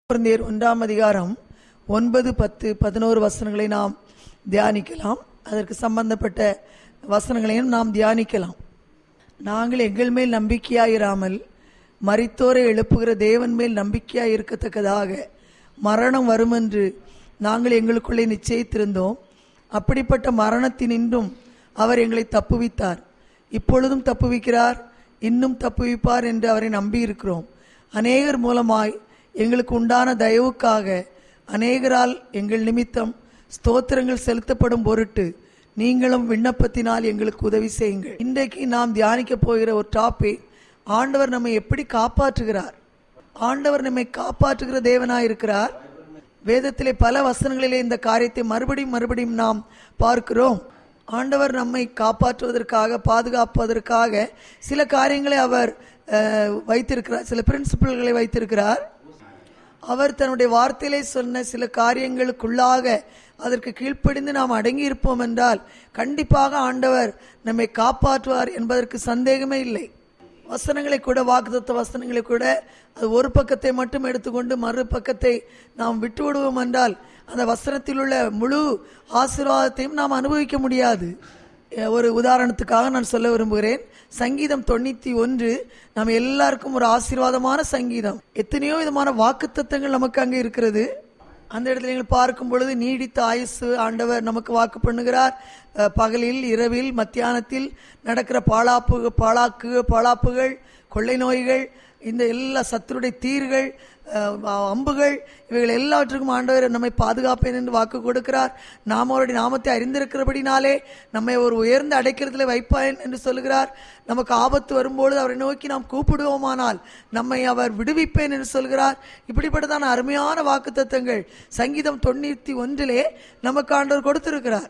குழந்தையர் ஒன்றாம் அதிகாரம் ஒன்பது பத்து பதினோரு வசனங்களை நாம் தியானிக்கலாம் அதற்கு சம்பந்தப்பட்ட வசனங்களையும் நாம் தியானிக்கலாம் நாங்கள் எங்கள் மேல் நம்பிக்கையாயிராமல் மரித்தோரை எழுப்புகிற தேவன் மேல் நம்பிக்கையாய் இருக்கத்தக்கதாக மரணம் வரும் என்று நாங்கள் எங்களுக்குள்ளே நிச்சயித்திருந்தோம் அப்படிப்பட்ட மரணத்தினின்றும் அவர் எங்களை தப்புவித்தார் இப்பொழுதும் தப்புவிக்கிறார் இன்னும் தப்புவிப்பார் என்று அவரை நம்பியிருக்கிறோம் அநேகர் மூலமாய் எங்களுக்கு உண்டான தயவுக்காக அநேகரால் எங்கள் நிமித்தம் ஸ்தோத்திரங்கள் செலுத்தப்படும் பொருட்டு நீங்களும் விண்ணப்பத்தினால் எங்களுக்கு உதவி செய்யுங்கள் இன்றைக்கு நாம் தியானிக்க போகிற ஒரு டாபிக் ஆண்டவர் நம்மை எப்படி காப்பாற்றுகிறார் ஆண்டவர் நம்மை காப்பாற்றுகிற தேவனாயிருக்கிறார் வேதத்திலே பல வசனங்களிலே இந்த காரியத்தை மறுபடியும் மறுபடியும் நாம் பார்க்கிறோம் ஆண்டவர் நம்மை காப்பாற்றுவதற்காக பாதுகாப்பதற்காக சில காரியங்களை அவர் அஹ், வைத்திருக்கிறார் சில பிரின்சிபிள்களை வைத்திருக்கிறார் அவர் தன்னுடைய வார்த்தையிலே சொன்ன சில காரியங்களுக்குள்ளாக அதற்கு கீழ்ப்படிந்து நாம் அடங்கி இருப்போம் என்றால் கண்டிப்பாக ஆண்டவர் நம்மை காப்பாற்றுவார் என்பதற்கு சந்தேகமே இல்லை வசனங்களை கூட வாக்குத்தத்த வசனங்களை கூட அது ஒரு பக்கத்தை மட்டும் எடுத்துக்கொண்டு மறு பக்கத்தை நாம் விட்டு விடுவோம் என்றால் அந்த வசனத்தில் உள்ள முழு ஆசீர்வாதத்தையும் நாம் அனுபவிக்க முடியாது அஹ் ஒரு உதாரணத்துக்காக நான் சொல்ல விரும்புகிறேன் சங்கீதம் தொண்ணூத்தி ஒன்று நம்ம எல்லாருக்கும் ஒரு ஆசீர்வாதமான சங்கீதம் எத்தனையோ விதமான வாக்குத்தத்தங்கள் நமக்கு அங்கே இருக்கிறது அந்த இடத்துல நீங்கள் பார்க்கும் பொழுது நீடித்த ஆயுசு ஆண்டவர் நமக்கு வாக்கு பண்ணுகிறார் அஹ் பகலில் இரவில் மத்தியானத்தில் நடக்கிற பாழாப்பு பாழாக்கு பாழாப்புகள் கொள்ளை நோய்கள் இந்த எல்லா சத்துருடைய தீர்கள் அஹ், அம்புகள் இவைகள் எல்லாவற்றுக்கும் ஆண்டவர் நம்மை பாதுகாப்பேன் என்று வாக்கு கொடுக்கிறார் நாம் அவருடைய நாமத்தை அறிந்திருக்கிறபடினாலே நம்மை ஒரு உயர்ந்த அடைக்கிறதுல வைப்பான் என்று சொல்கிறார் நமக்கு ஆபத்து வரும்பொழுது அவரை நோக்கி நாம் கூப்பிடுவோமானால் நம்மை அவர் விடுவிப்பேன் என்று சொல்கிறார் இப்படிப்பட்டதான அருமையான வாக்குத்தத்தங்கள் சங்கீதம் தொண்ணூத்தி ஒன்றிலே நமக்கு ஆண்டவர் கொடுத்திருக்கிறார்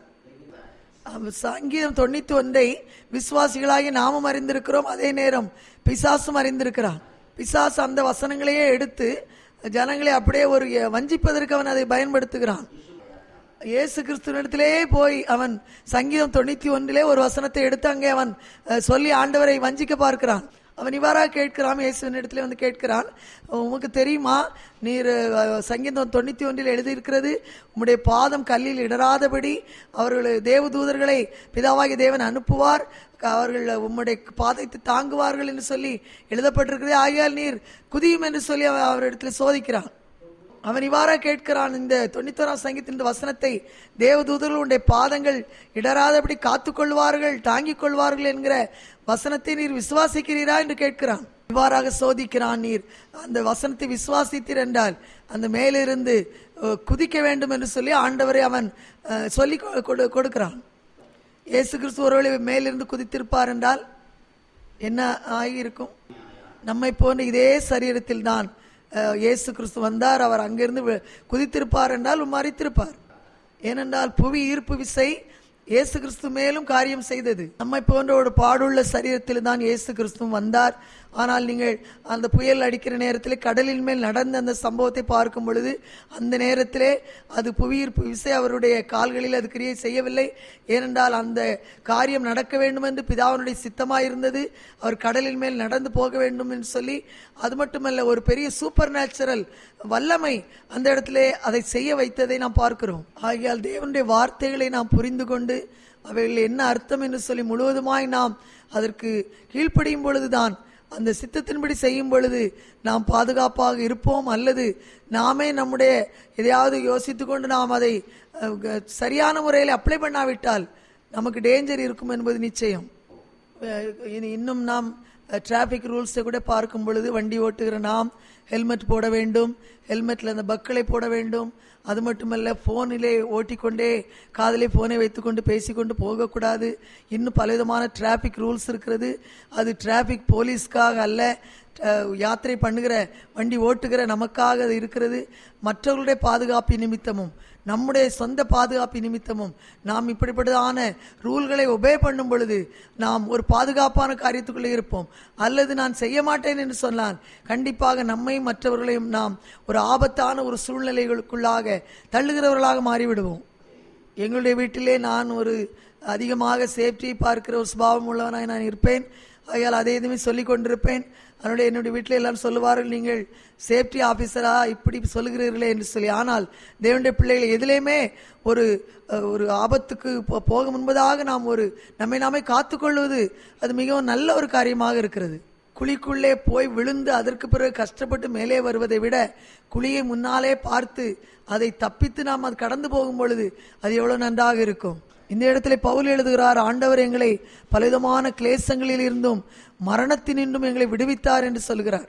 அவ- சங்கீதம் தொண்ணூத்தி ஒன்றை விசுவாசிகளாகி நாமும் அறிந்திருக்கிறோம் அதே நேரம் பிசாசும் அறிந்திருக்கிறான் பிசாசு அந்த வசனங்களையே எடுத்து ஜனங்களை அப்படியே ஒரு வஞ்சிப்பதற்கு அவன் அதை பயன்படுத்துகிறான் இயேசு கிறிஸ்துவனிடத்திலே போய் அவன் சங்கீதம் தொண்ணூத்தி ஒன்றிலே ஒரு வசனத்தை எடுத்து அங்கே அவன் அஹ், சொல்லி ஆண்டவரை வஞ்சிக்க பார்க்கிறான் அவன் இவ்வாறாக கேட்கிறான் இயேசுவின் இடத்துல வந்து கேட்கிறான் உமக்கு தெரியுமா நீர் அஹ், சங்கீதம் தொண்ணூத்தி ஒன்றில் எழுதியிருக்கிறது உம்முடைய பாதம் கல்லில் இடராதபடி அவர்கள் தேவதூதர்களை பிதாவாகிய தேவன் அனுப்புவார் அவர்கள் உம்முடைய பாதத்தை தாங்குவார்கள் என்று சொல்லி எழுதப்பட்டிருக்கிறது ஆகையால் நீர் குதியும் என்று சொல்லி அவன் அவரிடத்தில் சோதிக்கிறான் அவன் இவ்வாறாக கேட்கிறான் இந்த தொண்ணூத்தோராம் சங்கீதத்தின் இந்த வசனத்தை தேவதூதர்கள் உடைய பாதங்கள் இடராதபடி காத்துக்கொள்வார்கள் தாங்கிக் கொள்வார்கள் என்கிற வசனத்தை நீர் விசுவாசிக்கிறீரா என்று கேட்கிறான் இவ்வாறாக சோதிக்கிறான் நீர் அந்த வசனத்தை விசுவாசித்தீர் என்றால் அந்த மேலிருந்து அஹ், குதிக்க வேண்டும் என்று சொல்லி ஆண்டவரை அவன் அஹ், சொல்லி கொ- கொடு- கொடுக்கிறான் இயேசு கிறிஸ்து ஒருவேளை மேலிருந்து குதித்திருப்பார் என்றால் என்ன ஆகியிருக்கும் நம்மை போன்ற இதே சரீரத்தில் தான் அஹ், இயேசு கிறிஸ்து வந்தார் அவர் அங்கிருந்து வி- குதித்திருப்பார் என்றால் மறித்திருப்பார் ஏனென்றால் புவி ஈர்ப்பு விசை இயேசு கிறிஸ்து மேலும் காரியம் செய்தது நம்மை போன்ற ஒரு பாடுள்ள சரீரத்தில் தான் இயேசு கிறிஸ்துவும் வந்தார் ஆனால் நீங்கள் அந்த புயல் அடிக்கிற நேரத்தில் கடலின் மேல் நடந்த அந்த சம்பவத்தை பார்க்கும் பொழுது அந்த நேரத்திலே அது புவியீர்ப்பு விசை அவருடைய கால்களில் அது கிரியை செய்யவில்லை ஏனென்றால் அந்த காரியம் நடக்க வேண்டும் என்று பிதாவினுடைய சித்தமாயிருந்தது அவர் கடலின் மேல் நடந்து போக வேண்டும் என்று சொல்லி அது மட்டுமல்ல ஒரு பெரிய சூப்பர் நேச்சுரல் வல்லமை அந்த இடத்திலே அதை செய்ய வைத்ததை நாம் பார்க்கிறோம் ஆகையால் தேவனுடைய வார்த்தைகளை நாம் புரிந்து கொண்டு அவைகள் என்ன அர்த்தம் என்று சொல்லி முழுவதுமாய் நாம் அதற்கு கீழ்ப்படியும் பொழுதுதான் அந்த சித்தத்தின்படி செய்யும் பொழுது நாம் பாதுகாப்பாக இருப்போம் அல்லது நாமே நம்முடைய எதையாவது யோசித்து கொண்டு நாம் அதை அஹ், க- சரியான முறையில் அப்ளை பண்ணாவிட்டால் நமக்கு டேஞ்சர் இருக்கும் என்பது நிச்சயம் அஹ், இனி இன்னும் நாம் டிராஃபிக் ரூல்ஸை கூட பார்க்கும் பொழுது வண்டி ஓட்டுகிற நாம் ஹெல்மெட் போட வேண்டும் ஹெல்மெட்டில் அந்த பக்களை போட வேண்டும் அது மட்டுமல்ல ஃபோனிலே ஓட்டிக்கொண்டே காதிலே ஃபோனை வைத்துக்கொண்டு பேசிக்கொண்டு போகக்கூடாது இன்னும் பலவிதமான டிராஃபிக் ரூல்ஸ் இருக்கிறது அது டிராஃபிக் போலீஸ்க்காக அல்ல அஹ், யாத்திரை பண்ணுகிற வண்டி ஓட்டுகிற நமக்காக அது இருக்கிறது மற்றவர்களுடைய பாதுகாப்பு நிமித்தமும் நம்முடைய சொந்த பாதுகாப்பு நிமித்தமும் நாம் இப்படிப்பட்டதான ரூல்களை ஒபே பண்ணும் பொழுது நாம் ஒரு பாதுகாப்பான காரியத்துக்குள்ளே இருப்போம் அல்லது நான் செய்ய மாட்டேன் என்று சொன்னால் கண்டிப்பாக நம்மையும் மற்றவர்களையும் நாம் ஒரு ஆபத்தான ஒரு சூழ்நிலைகளுக்குள்ளாக தள்ளுகிறவர்களாக மாறிவிடுவோம் எங்களுடைய வீட்டிலே நான் ஒரு அதிகமாக சேஃப்டி பார்க்கிற ஒரு சுபாவம் உள்ளவனாய் நான் இருப்பேன் ஆகையால் அதே இதுமே சொல்லிக் கொண்டிருப்பேன் அதனுடைய என்னுடைய வீட்டில் எல்லாரும் சொல்லுவார்கள் நீங்கள் சேஃப்டி ஆபீசரா இப்படி சொல்லுகிறீர்களே என்று சொல்லி ஆனால் தேவனுடைய பிள்ளைகள் எதிலேயுமே ஒரு அஹ், ஒரு ஆபத்துக்கு போ- போக முன்பதாக நாம் ஒரு நம்மை நாமே காத்துக்கொள்வது அது மிகவும் நல்ல ஒரு காரியமாக இருக்கிறது குழிக்குள்ளே போய் விழுந்து அதற்கு பிறகு கஷ்டப்பட்டு மேலே வருவதை விட குழியை முன்னாலே பார்த்து அதை தப்பித்து நாம் அது கடந்து போகும் பொழுது அது எவ்வளவு நன்றாக இருக்கும் இந்த இடத்துல பவுல் எழுதுகிறார் ஆண்டவர் எங்களை பலவிதமான கிளேசங்களில் இருந்தும் மரணத்தினின்றும் எங்களை விடுவித்தார் என்று சொல்கிறார்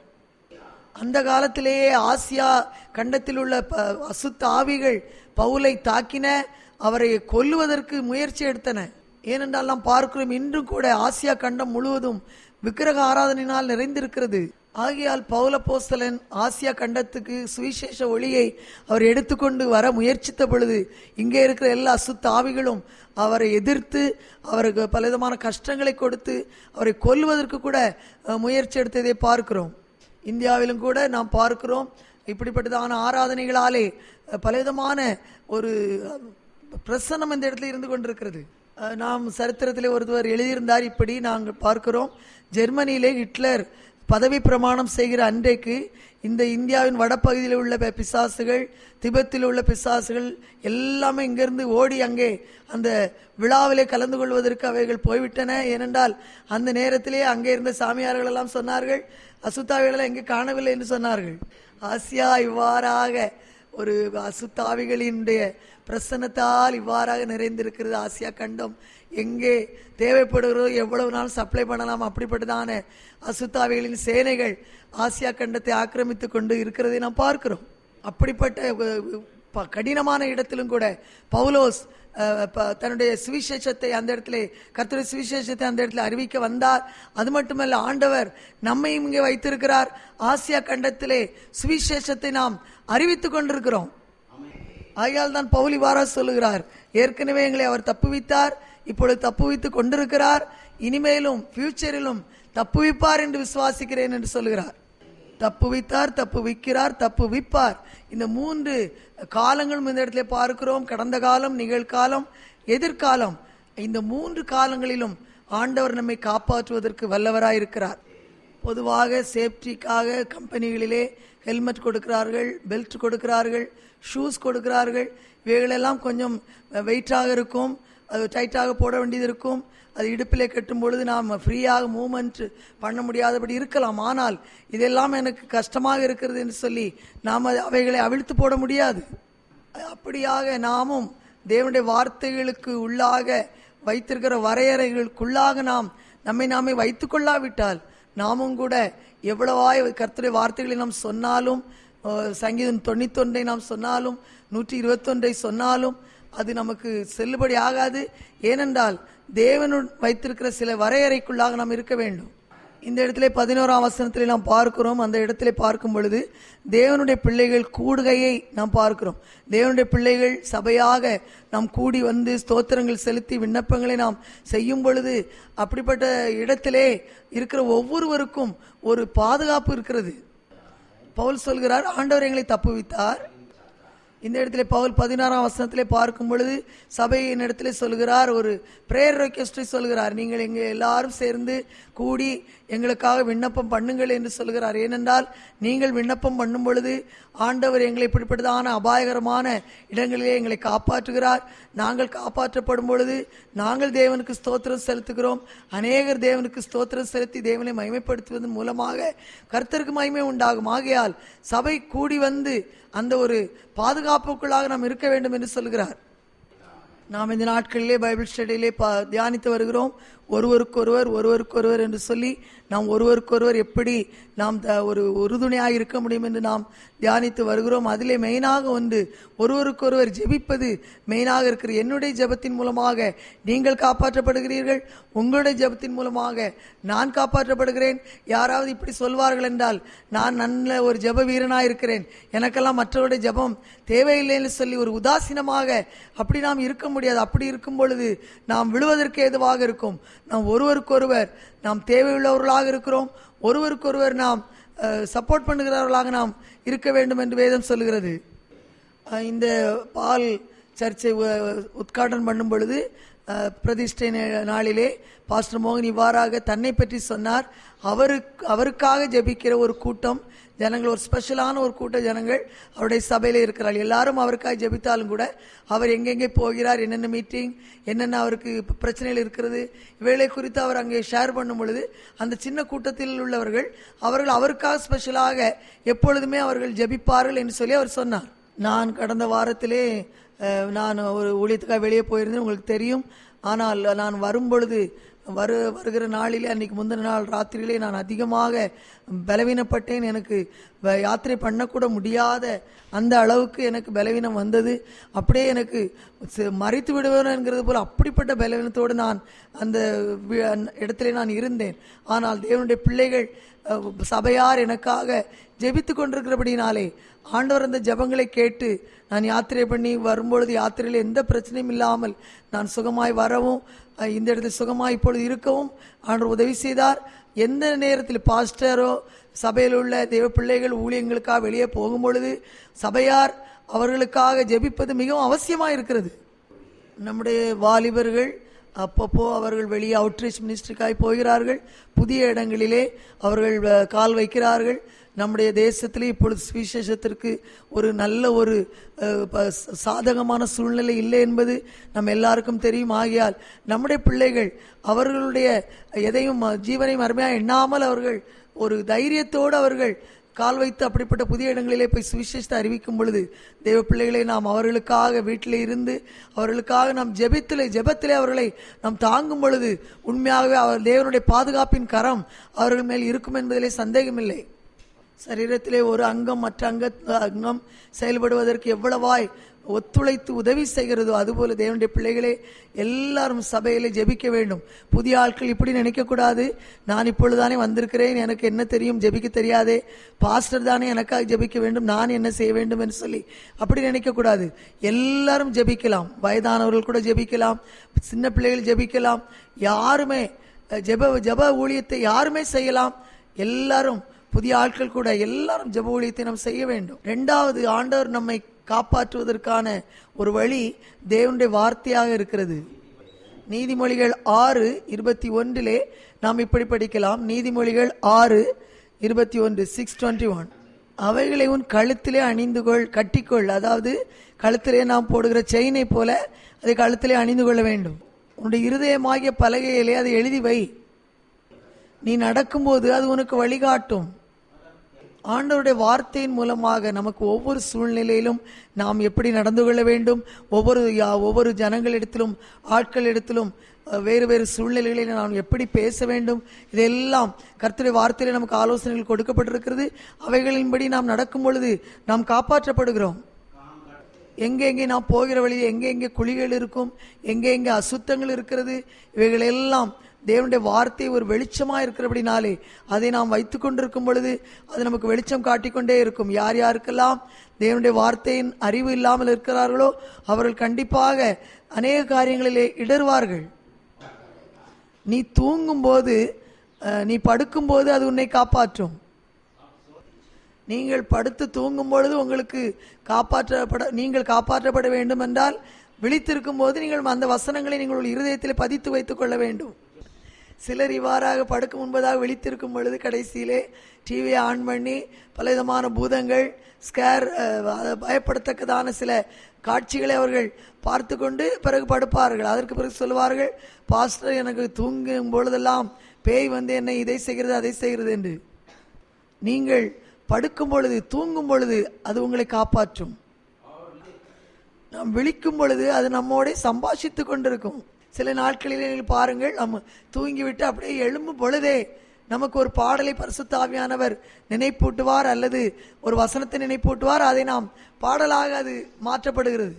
அந்த காலத்திலேயே ஆசியா கண்டத்தில் உள்ள ப- அசுத்த ஆவிகள் பவுலை தாக்கின அவரை கொல்லுவதற்கு முயற்சி எடுத்தன ஏனென்றால் நாம் பார்க்கிறோம் இன்றும் கூட ஆசியா கண்டம் முழுவதும் விக்கிரக ஆராதனையினால் நிறைந்திருக்கிறது ஆகையால் பவுல போஸ்தலன் ஆசியா கண்டத்துக்கு சுவிசேஷ ஒளியை அவர் எடுத்துக்கொண்டு வர முயற்சித்த பொழுது இங்கே இருக்கிற எல்லா அசுத்த ஆவிகளும் அவரை எதிர்த்து அவருக்கு பலவிதமான கஷ்டங்களை கொடுத்து அவரை கொல்லுவதற்கு கூட அஹ், முயற்சி எடுத்ததை பார்க்கிறோம் இந்தியாவிலும் கூட நாம் பார்க்கிறோம் இப்படிப்பட்டதான ஆராதனைகளாலே அஹ், பலவிதமான ஒரு அஹ், பிரசன்னம் இந்த இடத்துல இருந்து கொண்டிருக்கிறது அஹ், நாம் சரித்திரத்திலே ஒருவர் எழுதியிருந்தார் இப்படி நாங்கள் பார்க்கிறோம் ஜெர்மனியிலே ஹிட்லர் பதவி பிரமாணம் செய்கிற அன்றைக்கு இந்த இந்தியாவின் வடபகுதியில் உள்ள பி- பிசாசுகள் திபெத்தில் உள்ள பிசாசுகள் எல்லாமே இங்கிருந்து ஓடி அங்கே அந்த விழாவிலே கலந்து கொள்வதற்கு அவைகள் போய்விட்டன ஏனென்றால் அந்த நேரத்திலே அங்கே இருந்த சாமியார்கள் எல்லாம் சொன்னார்கள் அசுத்தாவிகள் எங்கே காணவில்லை என்று சொன்னார்கள் ஆசியா இவ்வாறாக ஒரு அசுத்தாவிகளினுடைய பிரசன்னத்தால் இவ்வாறாக நிறைந்திருக்கிறது ஆசியா கண்டம் எங்கே தேவைப்படுகிறதோ எவ்வளவு நாள் சப்ளை பண்ணலாம் அப்படிப்பட்டதான அசுத்தாவிகளின் சேனைகள் ஆசியா கண்டத்தை ஆக்கிரமித்துக் கொண்டு இருக்கிறதை நாம் பார்க்கிறோம் அப்படிப்பட்ட அஹ், ப- கடினமான இடத்திலும் கூட பவுலோஸ் அஹ், ப- தன்னுடைய சுவிசேஷத்தை அந்த இடத்துல கர்த்தருடைய சுவிசேஷத்தை அந்த இடத்துல அறிவிக்க வந்தார் அது மட்டுமல்ல ஆண்டவர் நம்மையும் இங்கே வைத்திருக்கிறார் ஆசியா கண்டத்திலே சுவிசேஷத்தை நாம் அறிவித்துக் கொண்டிருக்கிறோம் ஆகையால் தான் பவுலி வாரா சொல்லுகிறார் ஏற்கனவே எங்களை அவர் தப்புவித்தார் இப்பொழுது தப்புவித்துக் கொண்டிருக்கிறார் இனிமேலும் ஃபியூச்சரிலும் தப்புவிப்பார் என்று விசுவாசிக்கிறேன் என்று சொல்லுகிறார் தப்புவித்தார் தப்புவிக்கிறார் தப்புவிப்பார் இந்த மூன்று காலங்களும் இந்த இடத்துல பார்க்கிறோம் கடந்த காலம் நிகழ்காலம் எதிர்காலம் இந்த மூன்று காலங்களிலும் ஆண்டவர் நம்மை காப்பாற்றுவதற்கு வல்லவராயிருக்கிறார் பொதுவாக சேஃப்டிக்காக கம்பெனிகளிலே ஹெல்மெட் கொடுக்கிறார்கள் பெல்ட் கொடுக்கிறார்கள் ஷூஸ் கொடுக்கிறார்கள் இவைகளெல்லாம் கொஞ்சம் வெயிட்டாக இருக்கும் அது டைட்டாக போட வேண்டியது இருக்கும் அது இடுப்பிலே கட்டும் பொழுது நாம் ஃப்ரீயாக மூமெண்ட் பண்ண முடியாதபடி இருக்கலாம் ஆனால் இதெல்லாம் எனக்கு கஷ்டமாக இருக்கிறது என்று சொல்லி நாம் அவைகளை அவிழ்த்து போட முடியாது அப்படியாக நாமும் தேவனுடைய வார்த்தைகளுக்கு உள்ளாக வைத்திருக்கிற வரையறைகளுக்குள்ளாக நாம் நம்மை நாமே வைத்துக் கொள்ளாவிட்டால் நாமும் கூட எவ்வளவாய் கர்த்தருடைய வார்த்தைகளை நாம் சொன்னாலும் அஹ், சங்கீதம் தொண்ணூத்தொன்றை நாம் சொன்னாலும் நூற்றி இருபத்தொன்றை சொன்னாலும் அது நமக்கு செல்லுபடி ஆகாது ஏனென்றால் தேவனு வைத்திருக்கிற சில வரையறைக்குள்ளாக நாம் இருக்க வேண்டும் இந்த இடத்திலே பதினோராம் வசனத்திலே நாம் பார்க்கிறோம் அந்த இடத்திலே பார்க்கும் பொழுது தேவனுடைய பிள்ளைகள் கூடுகையை நாம் பார்க்கிறோம் தேவனுடைய பிள்ளைகள் சபையாக நாம் கூடி வந்து ஸ்தோத்திரங்கள் செலுத்தி விண்ணப்பங்களை நாம் செய்யும் பொழுது அப்படிப்பட்ட இடத்திலே இருக்கிற ஒவ்வொருவருக்கும் ஒரு பாதுகாப்பு இருக்கிறது பவுல் சொல்கிறார் ஆண்டவர் எங்களை தப்புவித்தார் இந்த இடத்துல பவுல் பதினாறாம் வசனத்திலே பார்க்கும் பொழுது சபையின் இடத்துல சொல்கிறார் ஒரு பிரேயர் ரெக்வெஸ்டை சொல்கிறார் நீங்கள் எங்க எல்லாரும் சேர்ந்து கூடி எங்களுக்காக விண்ணப்பம் பண்ணுங்கள் என்று சொல்கிறார் ஏனென்றால் நீங்கள் விண்ணப்பம் பண்ணும் பொழுது ஆண்டவர் எங்களை இப்படிப்பட்டதான அபாயகரமான இடங்களிலே எங்களை காப்பாற்றுகிறார் நாங்கள் காப்பாற்றப்படும் பொழுது நாங்கள் தேவனுக்கு ஸ்தோத்திரம் செலுத்துகிறோம் அநேகர் தேவனுக்கு ஸ்தோத்திரம் செலுத்தி தேவனை மகிமைப்படுத்துவதன் மூலமாக கர்த்தருக்கு மகிமை உண்டாகும் ஆகையால் சபை கூடி வந்து அந்த ஒரு பாதுகாப்புக்குள்ளாக நாம் இருக்க வேண்டும் என்று சொல்கிறார் நாம் இந்த நாட்களிலே பைபிள் ஸ்டடியிலே பா தியானித்து வருகிறோம் ஒருவருக்கொருவர் ஒருவருக்கொருவர் என்று சொல்லி நாம் ஒருவருக்கொருவர் எப்படி நாம் த- ஒரு உறுதுணையாக இருக்க முடியும் என்று நாம் தியானித்து வருகிறோம் அதிலே மெயினாக ஒன்று ஒருவருக்கொருவர் ஜெபிப்பது மெயினாக இருக்கிற என்னுடைய ஜெபத்தின் மூலமாக நீங்கள் காப்பாற்றப்படுகிறீர்கள் உங்களுடைய ஜெபத்தின் மூலமாக நான் காப்பாற்றப்படுகிறேன் யாராவது இப்படி சொல்வார்கள் என்றால் நான் நல்ல ஒரு ஜெப வீரனாக இருக்கிறேன் எனக்கெல்லாம் மற்றவருடைய ஜெபம் தேவையில்லைன்னு சொல்லி ஒரு உதாசீனமாக அப்படி நாம் இருக்க முடியாது அப்படி இருக்கும் பொழுது நாம் விழுவதற்கு ஏதுவாக இருக்கும் நாம் ஒருவருக்கொருவர் நாம் தேவையுள்ளவர்களாக இருக்கிறோம் ஒருவருக்கொருவர் நாம் சப்போர்ட் பண்ணுகிறவர்களாக நாம் இருக்க வேண்டும் என்று வேதம் சொல்லுகிறது அஹ், இந்த பால் சர்ச்சை உ- உத்காட்டன் பண்ணும் பொழுது அஹ், பிரதிஷ்டை நே- நாளிலே பாஸ்டர் மோகன் இவ்வாறாக தன்னை பற்றி சொன்னார் அவருக்கு அவருக்காக ஜெபிக்கிற ஒரு கூட்டம் ஜனங்கள் ஒரு ஸ்பெஷலான ஒரு கூட்ட ஜனங்கள் அவருடைய சபையில இருக்கிறார்கள் எல்லாரும் அவருக்காக ஜெபித்தாலும் கூட அவர் எங்கெங்கே போகிறார் என்னென்ன மீட்டிங் என்னென்ன அவருக்கு இப்ப பிரச்சனைகள் இருக்கிறது இவைகளை குறித்து அவர் அங்கே ஷேர் பண்ணும் பொழுது அந்த சின்ன கூட்டத்தில் உள்ளவர்கள் அவர்கள் அவருக்காக ஸ்பெஷலாக எப்பொழுதுமே அவர்கள் ஜெபிப்பார்கள் என்று சொல்லி அவர் சொன்னார் நான் கடந்த வாரத்திலே அஹ், நான் ஒரு ஊழியத்துக்காக வெளியே போயிருந்தேன் உங்களுக்கு தெரியும் ஆனால் நான் வரும்பொழுது வரு வருகிற நாளிலே அன்னைக்கு முந்தின நாள் ராத்திரியிலே நான் அதிகமாக பலவீனப்பட்டேன் எனக்கு வ- யாத்திரை பண்ணக்கூட முடியாத அந்த அளவுக்கு எனக்கு பலவீனம் வந்தது அப்படியே எனக்கு ச- மறித்து விடுவேன்ங்கிறது போல அப்படிப்பட்ட பலவீனத்தோடு நான் அந்த வி- அந்த இடத்திலே நான் இருந்தேன் ஆனால் தேவனுடைய பிள்ளைகள் அஹ், சபையார் எனக்காக ஜெபித்து கொண்டிருக்கிறபடினாலே ஆண்டவர் அந்த ஜெபங்களை கேட்டு நான் யாத்திரை பண்ணி வரும்பொழுது யாத்திரையில் எந்த பிரச்சனையும் இல்லாமல் நான் சுகமாய் வரவும் அஹ், இந்த இடத்தில் சுகமாய் இப்பொழுது இருக்கவும் ஆண்டவர் உதவி செய்தார் எந்த நேரத்தில் பாஸ்டரோ சபையில் உள்ள தெய்வ பிள்ளைகள் ஊழியங்களுக்காக வெளியே போகும் பொழுது சபையார் அவர்களுக்காக ஜெபிப்பது மிகவும் அவசியமாக இருக்கிறது நம்முடைய வாலிபர்கள் அப்பப்போ அவர்கள் வெளியே அவுட்ரீச் மினிஸ்ட்ரிக்காய் போகிறார்கள் புதிய இடங்களிலே அவர்கள் அஹ், கால் வைக்கிறார்கள் நம்முடைய தேசத்திலே இப்பொழுது சுவிசேஷத்திற்கு ஒரு நல்ல ஒரு அஹ், ப- சாதகமான சூழ்நிலை இல்லை என்பது நம்ம எல்லாருக்கும் தெரியும் ஆகையால் நம்முடைய பிள்ளைகள் அவர்களுடைய எதையும் அஹ், ஜீவனையும் அருமையாக எண்ணாமல் அவர்கள் ஒரு தைரியத்தோடு அவர்கள் கால் வைத்து அப்படிப்பட்ட புதிய இடங்களிலே போய் சுவிசேஷத்தை அறிவிக்கும் பொழுது தேவ பிள்ளைகளை நாம் அவர்களுக்காக வீட்டிலே இருந்து அவர்களுக்காக நாம் ஜெபத்திலே ஜெபத்திலே அவர்களை நாம் தாங்கும் பொழுது உண்மையாகவே அவர் தேவனுடைய பாதுகாப்பின் கரம் அவர்கள் மேல் இருக்கும் என்பதிலே சந்தேகமில்லை சரீரத்திலே ஒரு அங்கம் மற்ற அங்க அங்கம் செயல்படுவதற்கு எவ்வளவாய் ஒத்துழைத்து உதவி செய்கிறதோ அதுபோல தேவனுடைய பிள்ளைகளே எல்லாரும் சபையிலே ஜெபிக்க வேண்டும் புதிய ஆட்கள் இப்படி நினைக்கக்கூடாது நான் இப்பொழுதுதானே வந்திருக்கிறேன் எனக்கு என்ன தெரியும் ஜெபிக்க தெரியாதே பாஸ்டர் தானே எனக்காக ஜெபிக்க வேண்டும் நான் என்ன செய்ய வேண்டும் என்று சொல்லி அப்படி நினைக்கக்கூடாது எல்லாரும் ஜெபிக்கலாம் வயதானவர்கள் கூட ஜெபிக்கலாம் சின்ன பிள்ளைகள் ஜெபிக்கலாம் யாருமே அஹ், ஜெப ஜெப ஊழியத்தை யாருமே செய்யலாம் எல்லாரும் புதிய ஆட்கள் கூட எல்லாரும் ஜெப ஊழியத்தை நாம் செய்ய வேண்டும் இரண்டாவது ஆண்டவர் நம்மை காப்பாற்றுவதற்கான ஒரு வழி தேவனுடைய வார்த்தையாக இருக்கிறது நீதிமொழிகள் ஆறு இருபத்தி ஒன்றிலே நாம் இப்படி படிக்கலாம் நீதிமொழிகள் ஆறு இருபத்தி ஒன்று சிக்ஸ் டுவெண்ட்டி ஒன் அவைகளை உன் கழுத்திலே அணிந்து கொள் கட்டிக்கொள் அதாவது கழுத்திலே நாம் போடுகிற செயினை போல அதை கழுத்திலே அணிந்து கொள்ள வேண்டும் உன்னுடைய இருதயமாகிய பலகையிலே அதை எழுதி வை நீ நடக்கும்போது அது உனக்கு வழிகாட்டும் ஆண்டவருடைய வார்த்தையின் மூலமாக நமக்கு ஒவ்வொரு சூழ்நிலையிலும் நாம் எப்படி நடந்து கொள்ள வேண்டும் ஒவ்வொரு யா- ஒவ்வொரு ஜனங்களிடத்திலும் ஆட்களிடத்திலும் அஹ், வேறு வேறு சூழ்நிலைகளில் நாம் எப்படி பேச வேண்டும் இதெல்லாம் கர்த்தருடைய வார்த்தையில நமக்கு ஆலோசனைகள் கொடுக்கப்பட்டிருக்கிறது அவைகளின்படி நாம் நடக்கும் பொழுது நாம் காப்பாற்றப்படுகிறோம் எங்கெங்கே நாம் போகிற வழியில் எங்கெங்கே குழிகள் இருக்கும் எங்கெங்கே அசுத்தங்கள் இருக்கிறது இவைகள் எல்லாம் தேவனுடைய வார்த்தை ஒரு வெளிச்சமா இருக்கிறபடினாலே அதை நாம் வைத்துக் கொண்டிருக்கும் பொழுது அது நமக்கு வெளிச்சம் காட்டிக்கொண்டே இருக்கும் யார் யாருக்கெல்லாம் தேவனுடைய வார்த்தையின் அறிவு இல்லாமல் இருக்கிறார்களோ அவர்கள் கண்டிப்பாக அநேக காரியங்களிலே இடறுவார்கள் நீ தூங்கும்போது அஹ், நீ படுக்கும்போது அது உன்னை காப்பாற்றும் நீங்கள் படுத்து தூங்கும் பொழுது உங்களுக்கு காப்பாற்றப்பட நீங்கள் காப்பாற்றப்பட வேண்டும் என்றால் விழித்திருக்கும் போது நீங்கள் அந்த வசனங்களை நீங்கள் உங்கள் இருதயத்தில் பதித்து வைத்துக் கொள்ள வேண்டும் சிலர் இவ்வாறாக படுக்க முன்பதாக விழித்திருக்கும் பொழுது கடைசியிலே டிவியை ஆன் பண்ணி பலவிதமான பூதங்கள் ஸ்கேர் பயப்படத்தக்கதான சில காட்சிகளை அவர்கள் பார்த்து கொண்டு பிறகு படுப்பார்கள் அதற்கு பிறகு சொல்வார்கள் பாஸ்டர் எனக்கு தூங்கும் பொழுதெல்லாம் பேய் வந்து என்னை இதை செய்கிறது அதை செய்கிறது என்று நீங்கள் படுக்கும் பொழுது தூங்கும் பொழுது அது உங்களை காப்பாற்றும் நாம் விழிக்கும் பொழுது அது நம்மோட சம்பாஷித்துக் கொண்டிருக்கும் சில நாட்களிலே நீங்கள் பாருங்கள் நம்ம தூங்கிவிட்டு அப்படியே எழும்பும் பொழுதே நமக்கு ஒரு பாடலை பரிசுத்தாவியானவர் நினைப்பூட்டுவார் அல்லது ஒரு வசனத்தை நினைப்பூட்டுவார் அதை நாம் பாடலாக அது மாற்றப்படுகிறது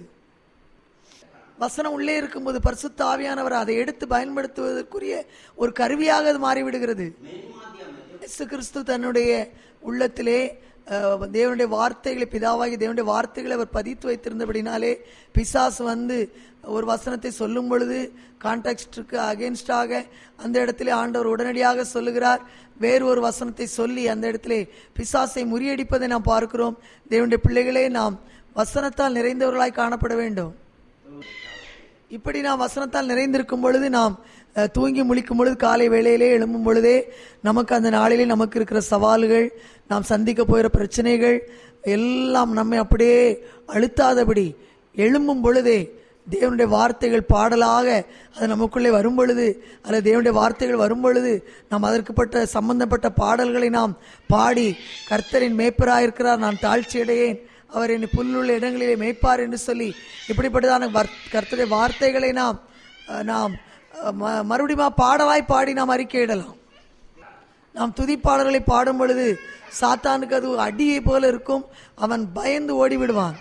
வசனம் உள்ளே இருக்கும்போது பரிசுத்த ஆவியானவர் அதை எடுத்து பயன்படுத்துவதற்குரிய ஒரு கருவியாக அது மாறிவிடுகிறது இயேசு கிறிஸ்து தன்னுடைய உள்ளத்திலே அஹ், தேவனுடைய வார்த்தைகளை பிதாவாகி தேவனுடைய வார்த்தைகளை அவர் பதித்து வைத்திருந்தபடினாலே பிசாசு வந்து ஒரு வசனத்தை சொல்லும் பொழுது கான்டெக்ஸ்டுக்கு அகேன்ஸ்டாக அந்த இடத்திலே ஆண்டவர் உடனடியாக சொல்லுகிறார் வேறு ஒரு வசனத்தை சொல்லி அந்த இடத்திலே பிசாசை முறியடிப்பதை நாம் பார்க்கிறோம் தேவனுடைய பிள்ளைகளே நாம் வசனத்தால் நிறைந்தவர்களாய் காணப்பட வேண்டும் இப்படி நாம் வசனத்தால் நிறைந்திருக்கும் பொழுது நாம் அஹ், தூங்கி முழிக்கும் பொழுது காலை வேளையிலே எழும்பும் பொழுதே நமக்கு அந்த நாளிலே நமக்கு இருக்கிற சவால்கள் நாம் சந்திக்க போகிற பிரச்சனைகள் எல்லாம் நம்மை அப்படியே அழுத்தாதபடி எழும்பும் பொழுதே தேவனுடைய வார்த்தைகள் பாடலாக அது நமக்குள்ளே வரும் பொழுது அல்லது தேவனுடைய வார்த்தைகள் வரும் பொழுது நாம் அதற்குப்பட்ட சம்பந்தப்பட்ட பாடல்களை நாம் பாடி கர்த்தரின் மேய்ப்பராயிருக்கிறார் நான் தாழ்ச்சியடையேன் அவர் என்னை புல்லுள்ள இடங்களிலே மேய்ப்பார் என்று சொல்லி இப்படிப்பட்டதான வர்- கர்த்தருடைய வார்த்தைகளை நாம் அஹ், நாம் அஹ், ம- மறுபடியும் பாடலாய் பாடி நாம் அறிக்கையிடலாம் நாம் துதிப்பாடல்களை பாடும் பொழுது சாத்தானுக்கு அது அடியை போல இருக்கும் அவன் பயந்து ஓடி விடுவான்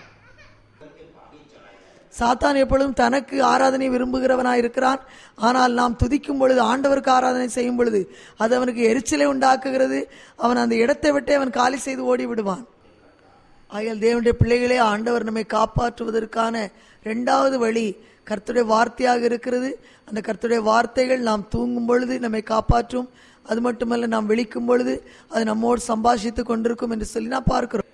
சாத்தான் எப்பொழுதும் தனக்கு ஆராதனை விரும்புகிறவனாய் இருக்கிறான் ஆனால் நாம் துதிக்கும் பொழுது ஆண்டவருக்கு ஆராதனை செய்யும் பொழுது அது அவனுக்கு எரிச்சலை உண்டாக்குகிறது அவன் அந்த இடத்தை விட்டே அவன் காலி செய்து ஓடி விடுவான் ஆகையால் தேவனுடைய பிள்ளைகளே ஆண்டவர் நம்மை காப்பாற்றுவதற்கான இரண்டாவது வழி கர்த்தருடைய வார்த்தையாக இருக்கிறது அந்த கர்த்தருடைய வார்த்தைகள் நாம் தூங்கும் பொழுது நம்மை காப்பாற்றும் அது மட்டுமல்ல நாம் விழிக்கும் பொழுது அது நம்மோடு சம்பாஷித்துக் கொண்டிருக்கும் என்று சொல்லி நான் பார்க்கிறோம்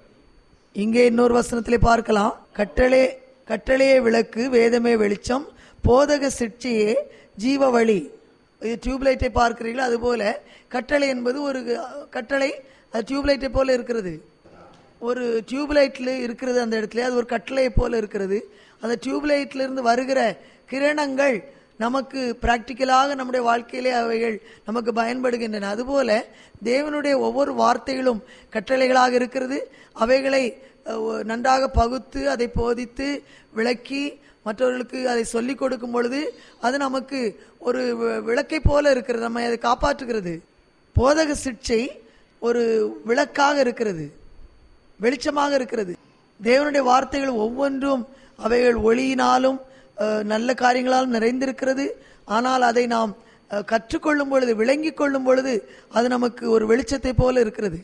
இங்கே இன்னொரு வசனத்திலே பார்க்கலாம் கட்டளை கட்டளையே விளக்கு வேதமே வெளிச்சம் போதக சிற்சியே ஜீவ வழி இது டியூப்லைட்டை பார்க்கிறீர்கள் அதுபோல கட்டளை என்பது ஒரு கட்டளை அது டியூப்லைட்டை போல இருக்கிறது ஒரு டியூப்லைட்ல இருக்கிறது அந்த இடத்துல அது ஒரு கட்டளையை போல இருக்கிறது அந்த டியூப்லைட்ல இருந்து வருகிற கிரணங்கள் நமக்கு பிராக்டிக்கலாக நம்முடைய வாழ்க்கையிலே அவைகள் நமக்கு பயன்படுகின்றன அதுபோல தேவனுடைய ஒவ்வொரு வார்த்தைகளும் கட்டளைகளாக இருக்கிறது அவைகளை அஹ், ஒ- நன்றாக பகுத்து அதை போதித்து விளக்கி மற்றவர்களுக்கு அதை சொல்லிக் கொடுக்கும் பொழுது அது நமக்கு ஒரு வி- விளக்கை போல இருக்கிறது நம்மை அதை காப்பாற்றுகிறது போதக சிக்ஷை ஒரு விளக்காக இருக்கிறது வெளிச்சமாக இருக்கிறது தேவனுடைய வார்த்தைகள் ஒவ்வொன்றும் அவைகள் ஒளியினாலும் அஹ், நல்ல காரியங்களாலும் நிறைந்திருக்கிறது ஆனால் அதை நாம் அஹ், கற்றுக்கொள்ளும் பொழுது விளங்கிக் கொள்ளும் பொழுது அது நமக்கு ஒரு வெளிச்சத்தை போல இருக்கிறது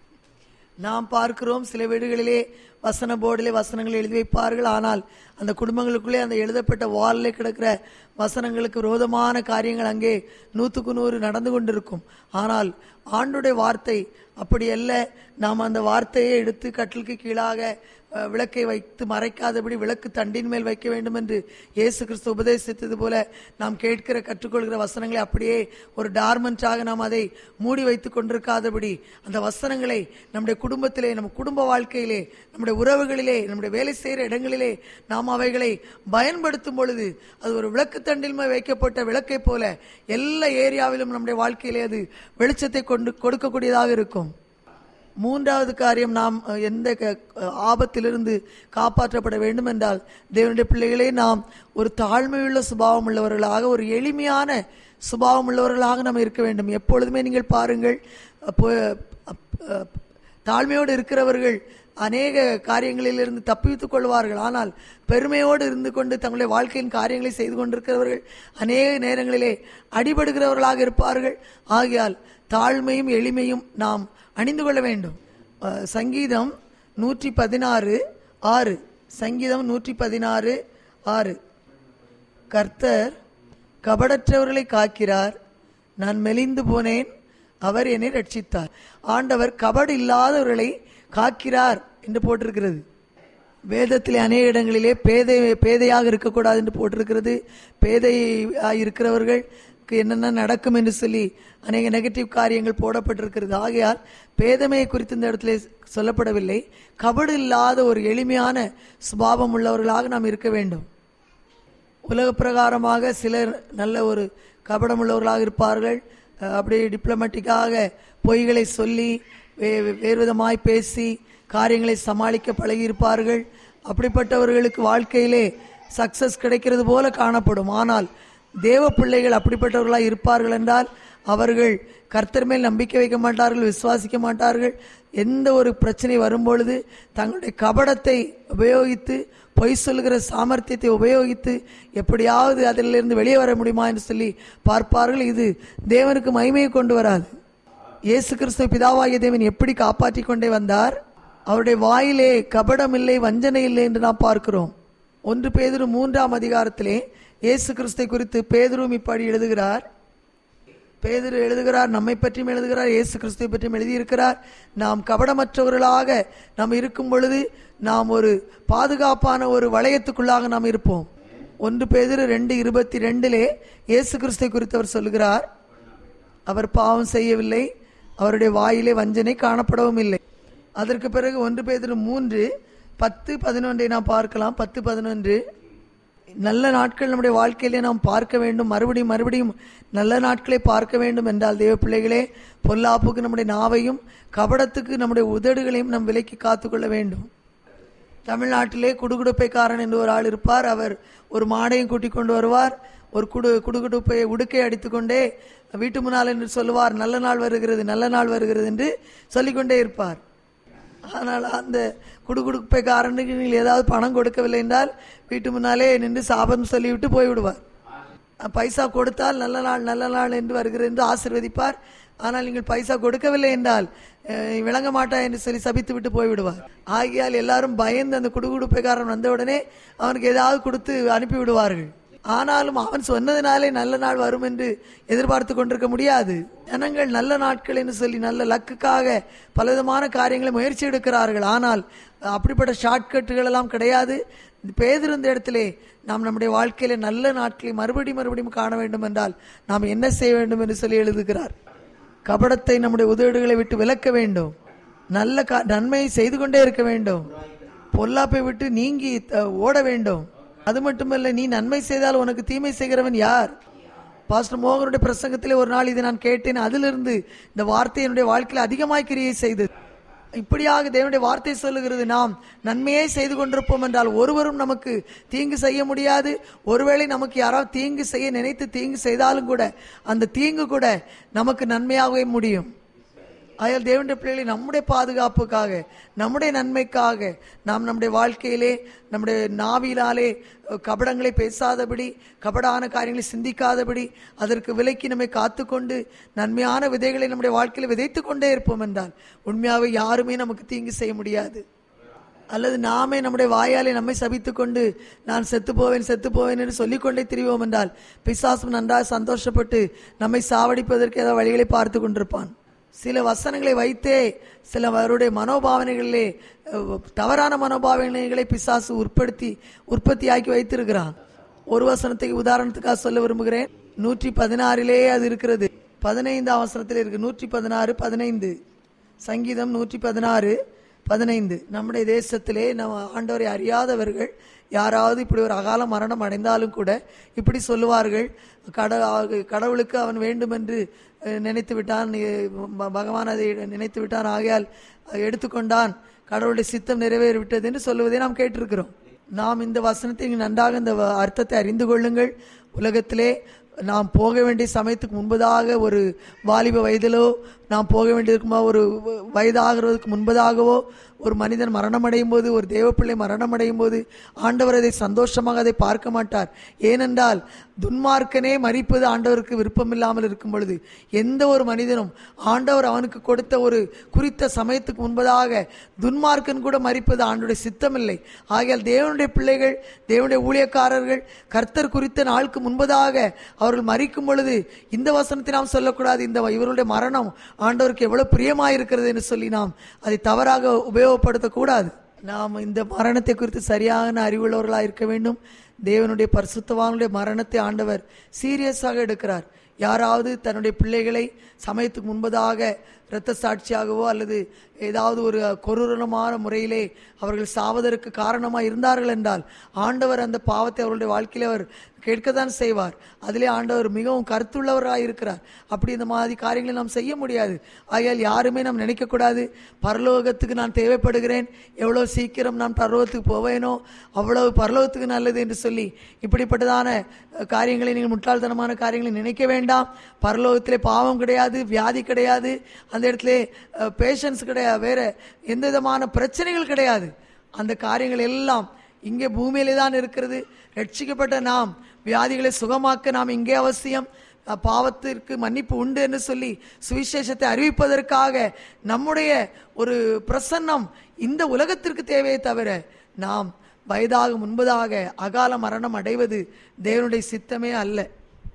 நாம் பார்க்கிறோம் சில வீடுகளிலே வசன போர்டிலே வசனங்கள் எழுதி வைப்பார்கள் ஆனால் அந்த குடும்பங்களுக்குள்ளே அந்த எழுதப்பட்ட வாலிலே கிடக்கிற வசனங்களுக்கு விரோதமான காரியங்கள் அங்கே நூற்றுக்கு நூறு நடந்து கொண்டிருக்கும் ஆனால் ஆண்டுடைய வார்த்தை அப்படி அல்ல நாம் அந்த வார்த்தையை எடுத்து கட்டிலுக்கு கீழாக அஹ், விளக்கை வைத்து மறைக்காதபடி விளக்கு தண்டின் மேல் வைக்க வேண்டும் என்று இயேசு கிறிஸ்து உபதேசித்தது போல நாம் கேட்கிற கற்றுக்கொள்கிற வசனங்களை அப்படியே ஒரு டார்மெண்டாக நாம் அதை மூடி வைத்துக் கொண்டிருக்காதபடி அந்த வசனங்களை நம்முடைய குடும்பத்திலே நம்ம குடும்ப வாழ்க்கையிலே நம்முடைய உறவுகளிலே நம்முடைய வேலை செய்கிற இடங்களிலே நாம் அவைகளை பயன்படுத்தும் பொழுது அது ஒரு விளக்கு தண்டில் மேல் வைக்கப்பட்ட விளக்கை போல எல்லா ஏரியாவிலும் நம்முடைய வாழ்க்கையிலே அது வெளிச்சத்தை கொண்டு கொடுக்கக்கூடியதாக இருக்கும் மூன்றாவது காரியம் நாம் அஹ், எந்த க- அஹ், ஆபத்திலிருந்து காப்பாற்றப்பட வேண்டும் என்றால் தேவனுடைய பிள்ளைகளே நாம் ஒரு தாழ்மையுள்ள சுபாவம் உள்ளவர்களாக ஒரு எளிமையான சுபாவம் உள்ளவர்களாக நாம் இருக்க வேண்டும் எப்பொழுதுமே நீங்கள் பாருங்கள் அப்போ அப்- அஹ், தாழ்மையோடு இருக்கிறவர்கள் அநேக காரியங்களிலிருந்து தப்பித்துக் கொள்வார்கள் ஆனால் பெருமையோடு இருந்து கொண்டு தங்களுடைய வாழ்க்கையின் காரியங்களை செய்து கொண்டிருக்கிறவர்கள் அநேக நேரங்களிலே அடிபடுகிறவர்களாக இருப்பார்கள் ஆகையால் தாழ்மையும் எளிமையும் நாம் அணிந்து கொள்ள வேண்டும் அஹ், சங்கீதம் நூற்றி பதினாறு ஆறு சங்கீதம் நூற்றி பதினாறு ஆறு கர்த்தர் கபடற்றவர்களை காக்கிறார் நான் மெலிந்து போனேன் அவர் என்னை ரட்சித்தார் ஆண்டவர் கபடு இல்லாதவர்களை காக்கிறார் என்று போட்டிருக்கிறது வேதத்திலே அநேக இடங்களிலே பேதை பேதையாக இருக்கக்கூடாது என்று போட்டிருக்கிறது பேதையாக இருக்கிறவர்களுக்கு என்னென்ன நடக்கும் என்று சொல்லி அநேக நெகட்டிவ் காரியங்கள் போடப்பட்டிருக்கிறது ஆகையால் பேதமையை குறித்து இந்த இடத்துல சொல்லப்படவில்லை கபடு இல்லாத ஒரு எளிமையான சுபாவம் உள்ளவர்களாக நாம் இருக்க வேண்டும் உலக பிரகாரமாக சிலர் நல்ல ஒரு கபடம் உள்ளவர்களாக இருப்பார்கள் அஹ் அப்படியே டிப்ளமேட்டிக்காக பொய்களை சொல்லி வே- வேறு விதமாய் பேசி காரியங்களை சமாளிக்க பழகியிருப்பார்கள் அப்படிப்பட்டவர்களுக்கு வாழ்க்கையிலே சக்சஸ் கிடைக்கிறது போல காணப்படும் ஆனால் தேவ பிள்ளைகள் அப்படிப்பட்டவர்களாய் இருப்பார்கள் என்றால் அவர்கள் கர்த்தர் மேல் நம்பிக்கை வைக்க மாட்டார்கள் விசுவாசிக்க மாட்டார்கள் எந்த ஒரு பிரச்சனை வரும்பொழுது தங்களுடைய கபடத்தை உபயோகித்து பொய் சொல்லுகிற சாமர்த்தியத்தை உபயோகித்து எப்படியாவது அதிலிருந்து வெளியே வர முடியுமா என்று சொல்லி பார்ப்பார்கள் இது தேவனுக்கு மகிமையை கொண்டு வராது இயேசு கிறிஸ்துவ பிதாவாகிய தேவன் எப்படி காப்பாற்றிக் கொண்டே வந்தார் அவருடைய வாயிலே கபடம் இல்லை வஞ்சனை இல்லை என்று நாம் பார்க்கிறோம் ஒன்று பேதுரு மூன்றாம் அதிகாரத்திலே இயேசு கிறிஸ்தை குறித்து பேதுரும் இப்படி எழுதுகிறார் பேதுரு எழுதுகிறார் நம்மை பற்றியும் எழுதுகிறார் இயேசு கிறிஸ்துவை பற்றியும் எழுதியிருக்கிறார் நாம் கபடமற்றவர்களாக நாம் இருக்கும் பொழுது நாம் ஒரு பாதுகாப்பான ஒரு வளையத்துக்குள்ளாக நாம் இருப்போம் ஒன்று பேதிரு ரெண்டு இருபத்தி ரெண்டிலே இயேசு கிறிஸ்தை குறித்து அவர் சொல்லுகிறார் அவர் பாவம் செய்யவில்லை அவருடைய வாயிலே வஞ்சனை காணப்படவும் இல்லை அதற்கு பிறகு ஒன்று பேதிரு மூன்று பத்து பதினொன்றை நாம் பார்க்கலாம் பத்து பதினொன்று நல்ல நாட்கள் நம்முடைய வாழ்க்கையிலே நாம் பார்க்க வேண்டும் மறுபடியும் மறுபடியும் நல்ல நாட்களை பார்க்க வேண்டும் என்றால் தேவ பிள்ளைகளே பொல்லாப்புக்கு நம்முடைய நாவையும் கபடத்துக்கு நம்முடைய உதடுகளையும் நம் விலைக்கு காத்துக்கொள்ள வேண்டும் தமிழ்நாட்டிலே குடுகுடுப்பைக்காரன் என்று ஒரு ஆள் இருப்பார் அவர் ஒரு மாடையும் கூட்டிக் கொண்டு வருவார் ஒரு குடு குடுகுடுப்பை உடுக்கை அடித்துக்கொண்டே வீட்டு முன்னால் என்று சொல்லுவார் நல்ல நாள் வருகிறது நல்ல நாள் வருகிறது என்று சொல்லிக்கொண்டே இருப்பார் ஆனால் அந்த குடுகுடுப்பைக்காரனுக்கு நீங்கள் ஏதாவது பணம் கொடுக்கவில்லை என்றால் வீட்டு முன்னாலே நின்று சாபம் சொல்லிவிட்டு போய்விடுவார் பைசா கொடுத்தால் நல்ல நாள் நல்ல நாள் என்று வருகிறது என்று ஆசிர்வதிப்பார் ஆனால் நீங்கள் பைசா கொடுக்கவில்லை என்றால் அஹ், விளங்க மாட்டா என்று சொல்லி சபித்து விட்டு போய்விடுவார் ஆகியால் எல்லாரும் பயந்து அந்த குடுகுடுப்பைக்காரன் வந்தவுடனே அவனுக்கு ஏதாவது கொடுத்து அனுப்பி விடுவார்கள் ஆனாலும் அவன் சொன்னதினாலே நல்ல நாள் வரும் என்று எதிர்பார்த்து கொண்டிருக்க முடியாது ஜனங்கள் நல்ல நாட்கள் என்று சொல்லி நல்ல லக்குக்காக பலவிதமான காரியங்களை முயற்சி எடுக்கிறார்கள் ஆனால் அப்படிப்பட்ட ஷார்ட்கட்டுகள் எல்லாம் கிடையாது பேதிருந்த இடத்திலே நாம் நம்முடைய வாழ்க்கையில நல்ல நாட்களை மறுபடியும் மறுபடியும் காண வேண்டும் என்றால் நாம் என்ன செய்ய வேண்டும் என்று சொல்லி எழுதுகிறார் கபடத்தை நம்முடைய உதவிகளை விட்டு விலக்க வேண்டும் நல்ல கா- நன்மையை செய்து கொண்டே இருக்க வேண்டும் பொல்லாப்பை விட்டு நீங்கி த- ஓட வேண்டும் அது மட்டுமல்ல நீ நன்மை செய்தால் உனக்கு தீமை செய்கிறவன் யார் பாஸ்டர் மோகனுடைய பிரசங்கத்திலே ஒரு நாள் இதை நான் கேட்டேன் அதிலிருந்து இந்த வார்த்தை என்னுடைய வாழ்க்கையில் அதிகமாய் கிரியை செய்தது இப்படியாக தேவனுடைய வார்த்தை சொல்லுகிறது நாம் நன்மையே செய்து கொண்டிருப்போம் என்றால் ஒருவரும் நமக்கு தீங்கு செய்ய முடியாது ஒருவேளை நமக்கு யாராவது தீங்கு செய்ய நினைத்து தீங்கு செய்தாலும் கூட அந்த தீங்கு கூட நமக்கு நன்மையாகவே முடியும் ஆயால் தேவனுடைய பிள்ளைகளை நம்முடைய பாதுகாப்புக்காக நம்முடைய நன்மைக்காக நாம் நம்முடைய வாழ்க்கையிலே நம்முடைய நாவிலாலே அஹ், கபடங்களை பேசாதபடி கபடான காரியங்களை சிந்திக்காதபடி அதற்கு விலைக்கு நம்மை காத்துக்கொண்டு நன்மையான விதைகளை நம்முடைய வாழ்க்கையில் விதைத்து கொண்டே இருப்போம் என்றால் உண்மையாகவே யாருமே நமக்கு தீங்கு செய்ய முடியாது அல்லது நாமே நம்முடைய வாயாலே நம்மை சபித்துக் கொண்டு நான் செத்து போவேன் செத்து போவேன் என்று சொல்லிக்கொண்டே திரிவோம் என்றால் பிசாசும் நன்றாக சந்தோஷப்பட்டு நம்மை சாவடிப்பதற்கு ஏதாவது வழிகளை பார்த்து கொண்டிருப்பான் சில வசனங்களை வைத்தே சில அவருடைய மனோபாவனைகளிலே அஹ், தவறான மனோபாவனைகளை பிசாசு உற்பத்தி உற்பத்தியாக்கி வைத்திருக்கிறான் ஒரு வசனத்தை உதாரணத்துக்காக சொல்ல விரும்புகிறேன் நூற்றி பதினாறிலே அது இருக்கிறது பதினைந்து அவசரத்தில் இருக்கு நூற்றி பதினாறு பதினைந்து சங்கீதம் நூற்றி பதினாறு பதினைந்து நம்முடைய தேசத்திலே நம்ம ஆண்டவரை அறியாதவர்கள் யாராவது இப்படி ஒரு அகால மரணம் அடைந்தாலும் கூட இப்படி சொல்லுவார்கள் கட கடவுளுக்கு அவன் வேண்டுமென்று அஹ், நினைத்து விட்டான் அஹ், ப- பகவான் அதை நினைத்து விட்டான் ஆகையால் அஹ், எடுத்துக்கொண்டான் கடவுளுடைய சித்தம் நிறைவேறிவிட்டது என்று சொல்லுவதை நாம் கேட்டிருக்கிறோம் நாம் இந்த வசனத்தை நீங்கள் நன்றாக இந்த வ- அர்த்தத்தை அறிந்து கொள்ளுங்கள் உலகத்திலே நாம் போக வேண்டிய சமயத்துக்கு முன்பதாக ஒரு வாலிப வயதிலோ நாம் போக வேண்டியிருக்குமா ஒரு வ- வயதாகிறதுக்கு முன்பதாகவோ ஒரு மனிதன் மரணம் அடையும் போது ஒரு தேவப்பிள்ளை மரணம் அடையும் போது ஆண்டவர் அதை சந்தோஷமாக அதை பார்க்க மாட்டார் ஏனென்றால் துன்மார்க்கனே மறிப்பது ஆண்டவருக்கு விருப்பமில்லாமல் இருக்கும் பொழுது எந்த ஒரு மனிதனும் ஆண்டவர் அவனுக்கு கொடுத்த ஒரு குறித்த சமயத்துக்கு முன்பதாக துன்மார்க்கன் கூட மறிப்பது ஆண்டுடைய சித்தமில்லை ஆகையால் தேவனுடைய பிள்ளைகள் தேவனுடைய ஊழியக்காரர்கள் கர்த்தர் குறித்த நாளுக்கு முன்பதாக அவர்கள் மறிக்கும் பொழுது இந்த வசனத்தை நாம் சொல்லக்கூடாது இந்த இவருடைய மரணம் ஆண்டவருக்கு எவ்வளவு பிரியமாயிருக்கிறது என்று சொல்லி நாம் அதை தவறாக உபயோகப்படுத்தக்கூடாது நாம் இந்த மரணத்தை குறித்து சரியான அறிவுள்ளவர்களாக இருக்க வேண்டும் தேவனுடைய பரிசுத்தவானுடைய மரணத்தை ஆண்டவர் சீரியஸாக எடுக்கிறார் யாராவது தன்னுடைய பிள்ளைகளை சமயத்துக்கு முன்பதாக இரத்த சாட்சியாகவோ அல்லது ஏதாவது ஒரு கொடூரமான முறையிலே அவர்கள் சாவதற்கு காரணமாக இருந்தார்கள் என்றால் ஆண்டவர் அந்த பாவத்தை அவர்களுடைய வாழ்க்கையில அவர் கேட்கத்தான் செய்வார் அதிலே ஆண்டவர் மிகவும் கருத்துள்ளவராக இருக்கிறார் அப்படி இந்த மாதிரி காரியங்களை நாம் செய்ய முடியாது ஆகையால் யாருமே நாம் நினைக்கக்கூடாது பரலோகத்துக்கு நான் தேவைப்படுகிறேன் எவ்வளோ சீக்கிரம் நான் பரலோகத்துக்கு போவேனோ அவ்வளவு பரலோகத்துக்கு நல்லது என்று சொல்லி இப்படிப்பட்டதான அஹ், காரியங்களை நீங்கள் முட்டாள்தனமான காரியங்களை நினைக்க வேண்டாம் பரலோகத்திலே பாவம் கிடையாது வியாதி கிடையாது அந்த இடத்துல பேஷன்ஸ் கிடையாது வேற எந்த விதமான பிரச்சனைகள் கிடையாது அந்த காரியங்கள் எல்லாம் இங்கே பூமியிலே தான் இருக்கிறது ரட்சிக்கப்பட்ட நாம் வியாதிகளை சுகமாக்க நாம் இங்கே அவசியம் அஹ், பாவத்திற்கு மன்னிப்பு உண்டு என்று சொல்லி சுவிசேஷத்தை அறிவிப்பதற்காக நம்முடைய ஒரு பிரசன்னம் இந்த உலகத்திற்கு தேவையே தவிர நாம் வயதாக முன்பதாக அகால மரணம் அடைவது தேவனுடைய சித்தமே அல்ல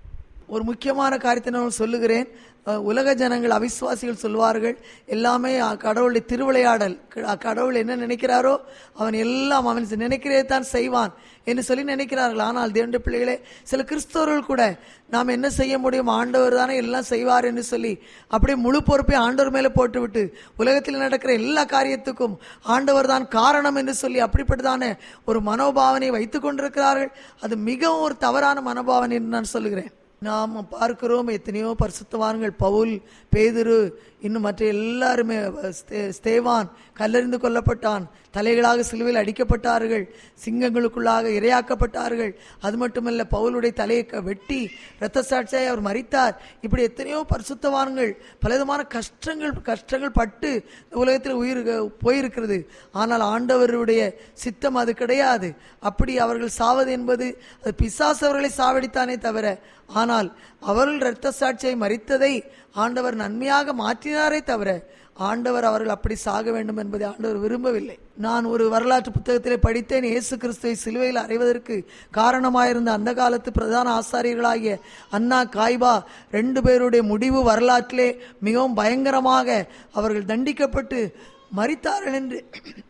ஒரு முக்கியமான காரியத்தை நான் சொல்லுகிறேன் அஹ், உலக ஜனங்கள் அவிசுவாசிகள் சொல்வார்கள் எல்லாமே அஹ், கடவுளுடைய திருவிளையாடல் க- கடவுள் என்ன நினைக்கிறாரோ அவன் எல்லாம் அவன் நினைக்கிறதே தான் செய்வான் என்று சொல்லி நினைக்கிறார்கள் ஆனால் தேவனுடைய பிள்ளைகளே சில கிறிஸ்தவர்கள் கூட நாம் என்ன செய்ய முடியும் ஆண்டவர் தானே எல்லாம் செய்வார் என்று சொல்லி அப்படியே முழு பொறுப்பை ஆண்டவர் மேலே போட்டுவிட்டு உலகத்தில் நடக்கிற எல்லா காரியத்துக்கும் ஆண்டவர் தான் காரணம் என்று சொல்லி அப்படிப்பட்டதான ஒரு மனோபாவனை வைத்துக் கொண்டிருக்கிறார்கள் அது மிகவும் ஒரு தவறான மனோபாவனை என்று நான் சொல்லுகிறேன் நாம் பார்க்கிறோம் எத்தனையோ பரிசுத்தவான்கள் பவுல் பேதுரு இன்னும் மற்ற எல்லாருமே ஸ்தே- ஸ்தேவான் கல்லறிந்து கொல்லப்பட்டான் தலைகளாக சிலுவையில் அடிக்கப்பட்டார்கள் சிங்கங்களுக்குள்ளாக இரையாக்கப்பட்டார்கள் அது மட்டுமல்ல பவுலுடைய தலையை க- வெட்டி இரத்த சாட்சியாய் அவர் மரித்தார் இப்படி எத்தனையோ பரிசுத்தவான்கள் பலவிதமான கஷ்டங்கள் கஷ்டங்கள் பட்டு இந்த உலகத்தில் உயிர் போயிருக்கிறது ஆனால் ஆண்டவருடைய சித்தம் அது கிடையாது அப்படி அவர்கள் சாவது என்பது அது பிசாசு அவர்களை சாவடித்தானே தவிர ஆனால் அவர்கள் இரத்த சாட்சியை மறித்ததை ஆண்டவர் நன்மையாக மாற்றினாரே தவிர ஆண்டவர் அவர்கள் அப்படி சாக வேண்டும் என்பதை ஆண்டவர் விரும்பவில்லை நான் ஒரு வரலாற்று புத்தகத்திலே படித்தேன் இயேசு கிறிஸ்துவை சிலுவையில் அறைவதற்கு காரணமாயிருந்த அந்த காலத்து பிரதான ஆசாரியர்களாகிய அண்ணா காய்பா ரெண்டு பேருடைய முடிவு வரலாற்றிலே மிகவும் பயங்கரமாக அவர்கள் தண்டிக்கப்பட்டு மரித்தார்கள் என்று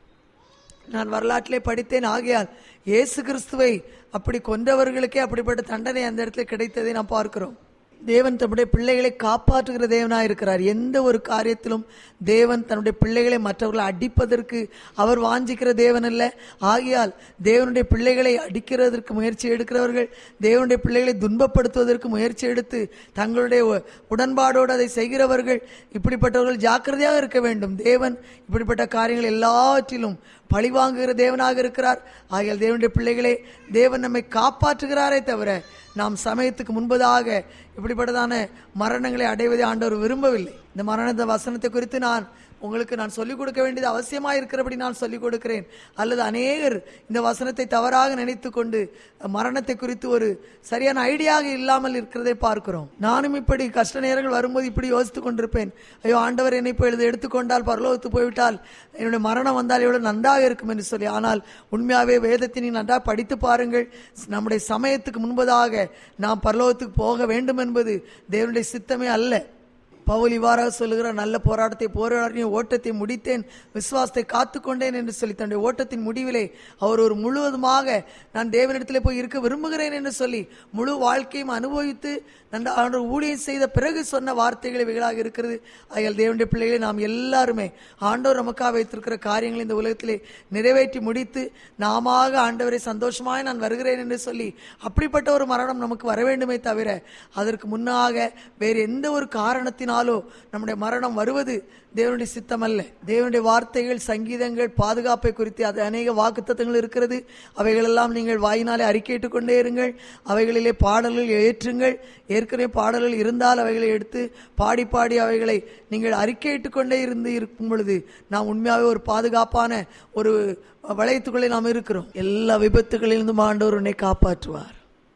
நான் வரலாற்றிலே படித்தேன் ஆகையால் இயேசு கிறிஸ்துவை அப்படி கொன்றவர்களுக்கே அப்படிப்பட்ட தண்டனை அந்த இடத்துல கிடைத்ததை நாம் பார்க்கிறோம் தேவன் தன்னுடைய பிள்ளைகளை காப்பாற்றுகிற தேவனாக இருக்கிறார் எந்த ஒரு காரியத்திலும் தேவன் தன்னுடைய பிள்ளைகளை மற்றவர்களை அடிப்பதற்கு அவர் வாஞ்சிக்கிற தேவன் அல்ல ஆகையால் தேவனுடைய பிள்ளைகளை அடிக்கிறதற்கு முயற்சி எடுக்கிறவர்கள் தேவனுடைய பிள்ளைகளை துன்பப்படுத்துவதற்கு முயற்சி எடுத்து தங்களுடைய உ- உடன்பாடோடு அதை செய்கிறவர்கள் இப்படிப்பட்டவர்கள் ஜாக்கிரதையாக இருக்க வேண்டும் தேவன் இப்படிப்பட்ட காரியங்கள் எல்லாவற்றிலும் பழிவாங்குகிற தேவனாக இருக்கிறார் ஆகையால் தேவனுடைய பிள்ளைகளே தேவன் நம்மை காப்பாற்றுகிறாரே தவிர நாம் சமயத்துக்கு முன்பதாக இப்படிப்பட்டதான மரணங்களை அடைவதை ஆண்டவர் விரும்பவில்லை இந்த மரண வசனத்தை குறித்து நான் உங்களுக்கு நான் சொல்லிக் கொடுக்க வேண்டியது அவசியமாக இருக்கிறபடி நான் சொல்லிக் கொடுக்கிறேன் அல்லது அநேகர் இந்த வசனத்தை தவறாக நினைத்து கொண்டு மரணத்தை குறித்து ஒரு சரியான ஐடியாக இல்லாமல் இருக்கிறதை பார்க்கிறோம் நானும் இப்படி கஷ்ட நேரங்கள் வரும்போது இப்படி யோசித்துக் கொண்டிருப்பேன் ஐயோ ஆண்டவர் என்னை இப்போ எழுத எடுத்துக்கொண்டால் பரலோகத்து போய்விட்டால் என்னுடைய மரணம் வந்தால் எவ்வளவு நன்றாக இருக்கும் என்று சொல்லி ஆனால் உண்மையாகவே வேதத்தை நீ நன்றாக படித்து பாருங்கள் நம்முடைய சமயத்துக்கு முன்பதாக நாம் பரலோகத்துக்கு போக வேண்டும் என்பது தேவனுடைய சித்தமே அல்ல பவுல் இவ்வாறாக சொல்லுகிறார் நல்ல போராட்டத்தை போராடிய ஓட்டத்தை முடித்தேன் விசுவாசத்தை காத்துக்கொண்டேன் என்று சொல்லி தன்னுடைய ஓட்டத்தின் முடிவிலே அவர் ஒரு முழுவதுமாக நான் தேவனிடத்திலே போய் இருக்க விரும்புகிறேன் என்று சொல்லி முழு வாழ்க்கையும் அனுபவித்து நன்ற ஆண்டவர் ஊழியம் செய்த பிறகு சொன்ன வார்த்தைகள் இவைகளாக இருக்கிறது ஆகையால் தேவனுடைய பிள்ளைகளை நாம் எல்லாருமே ஆண்டவர் நமக்காக வைத்திருக்கிற காரியங்களை இந்த உலகத்திலே நிறைவேற்றி முடித்து நாம ஆண்டவரை சந்தோஷமாய் நான் வருகிறேன் என்று சொல்லி அப்படிப்பட்ட ஒரு மரணம் நமக்கு வர வேண்டுமே தவிர அதற்கு முன்னாக வேறு எந்த ஒரு காரணத்தினாலோ நம்முடைய மரணம் வருவது தேவனுடைய சித்தம் அல்ல தேவனுடைய வார்த்தைகள் சங்கீதங்கள் பாதுகாப்பை குறித்து அது அநேக வாக்குத்தத்தங்கள் இருக்கிறது அவைகளெல்லாம் நீங்கள் வாயினாலே அறிக்கையிட்டுக் கொண்டே இருங்கள் அவைகளிலே பாடல்கள் ஏற்றுங்கள் ஏற்கனவே பாடல்கள் இருந்தால் அவைகளை எடுத்து பாடி பாடி அவைகளை நீங்கள் அறிக்கையிட்டுக் கொண்டே இருந்து இருக்கும் பொழுது நாம் உண்மையாகவே ஒரு பாதுகாப்பான ஒரு வளையத்துக்குள்ளே நாம் இருக்கிறோம் எல்லா விபத்துகளிலிருந்தும் ஆண்டவர் உன்னை காப்பாற்றுவார்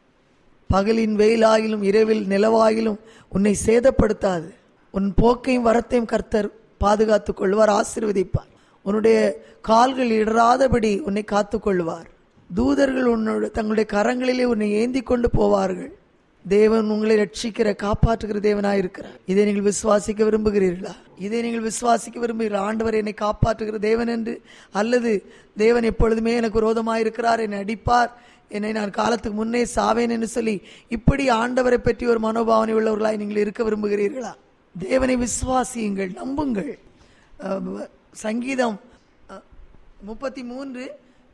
பகலின் வெயிலாகிலும் இரவில் நிலவாகிலும் உன்னை சேதப்படுத்தாது உன் போக்கையும் வரத்தையும் கர்த்தர் பாதுகாத்துக் கொள்வார் ஆசீர்வதிப்பார் உன்னுடைய கால்கள் இடராதபடி உன்னை காத்துக் கொள்வார் தூதர்கள் உன்னோட தங்களுடைய கரங்களிலே உன்னை ஏந்தி கொண்டு போவார்கள் தேவன் உங்களை ரட்சிக்கிற காப்பாற்றுகிற தேவனாய் இருக்கிறார் இதை நீங்கள் விசுவாசிக்க விரும்புகிறீர்களா இதை நீங்கள் விசுவாசிக்க விரும்புகிறீர்கள் ஆண்டவர் என்னை காப்பாற்றுகிற தேவன் என்று அல்லது தேவன் எப்பொழுதுமே எனக்கு விரோதமாய் இருக்கிறார் என்னை அடிப்பார் என்னை நான் காலத்துக்கு முன்னே சாவேன் என்று சொல்லி இப்படி ஆண்டவரை பற்றி ஒரு மனோபாவனை உள்ளவர்களாய் நீங்கள் இருக்க விரும்புகிறீர்களா தேவனை விசுவாசியுங்கள் நம்புங்கள் அஹ், சங்கீதம் அஹ், முப்பத்தி மூன்று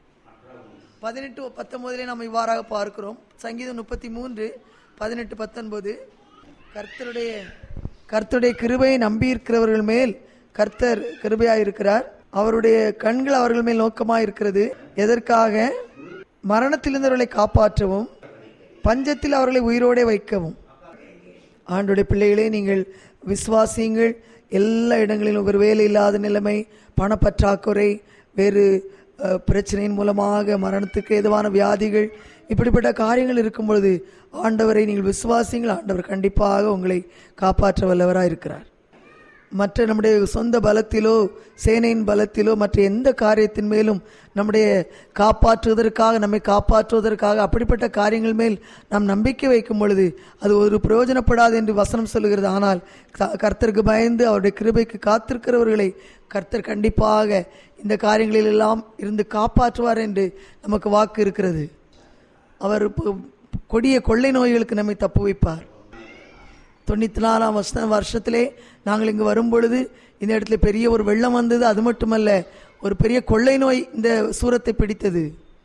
பதினெட்டு பத்தொன்பதிலே நாம் இவ்வாறாக பார்க்கிறோம் சங்கீதம் முப்பத்தி மூன்று பதினெட்டு பத்தொன்பது கர்த்தருடைய கர்த்தருடைய கிருபையை நம்பியிருக்கிறவர்கள் மேல் கர்த்தர் கிருபையாயிருக்கிறார் அவருடைய கண்கள் அவர்கள் மேல் நோக்கமாக இருக்கிறது எதற்காக மரணத்திலிருந்தவர்களை காப்பாற்றவும் பஞ்சத்தில் அவர்களை உயிரோடே வைக்கவும் ஆண்டுடைய பிள்ளைகளே நீங்கள் விசுவாசியுங்கள் எல்லா இடங்களிலும் ஒரு வேலை இல்லாத நிலைமை பணப்பற்றாக்குறை வேறு அஹ், பிரச்சனையின் மூலமாக மரணத்துக்கு ஏதுவான வியாதிகள் இப்படிப்பட்ட காரியங்கள் இருக்கும் பொழுது ஆண்டவரை நீங்கள் விசுவாசியுங்கள் ஆண்டவர் கண்டிப்பாக உங்களை காப்பாற்ற வல்லவராக இருக்கிறார் மற்ற நம்முடைய சொந்த பலத்திலோ சேனையின் பலத்திலோ மற்ற எந்த காரியத்தின் மேலும் நம்முடைய காப்பாற்றுவதற்காக நம்மை காப்பாற்றுவதற்காக அப்படிப்பட்ட காரியங்கள் மேல் நாம் நம்பிக்கை வைக்கும் பொழுது அது ஒரு பிரயோஜனப்படாது என்று வசனம் சொல்லுகிறது ஆனால் க- கர்த்தருக்கு பயந்து அவருடைய கிருபைக்கு காத்திருக்கிறவர்களை கர்த்தர் கண்டிப்பாக இந்த காரியங்களில் எல்லாம் இருந்து காப்பாற்றுவார் என்று நமக்கு வாக்கு இருக்கிறது அவர் இப்போ கொடிய கொள்ளை நோய்களுக்கு நம்மை தப்பு வைப்பார் தொண்ணூற்றி நாலாம் வருஷ வருஷத்திலே நாங்கள் இங்கு வரும்பொழுது இந்த இடத்துல பெரிய ஒரு வெள்ளம் வந்தது அது மட்டுமல்ல ஒரு பெரிய கொள்ளை நோய் இந்த சூரத்தை பிடித்தது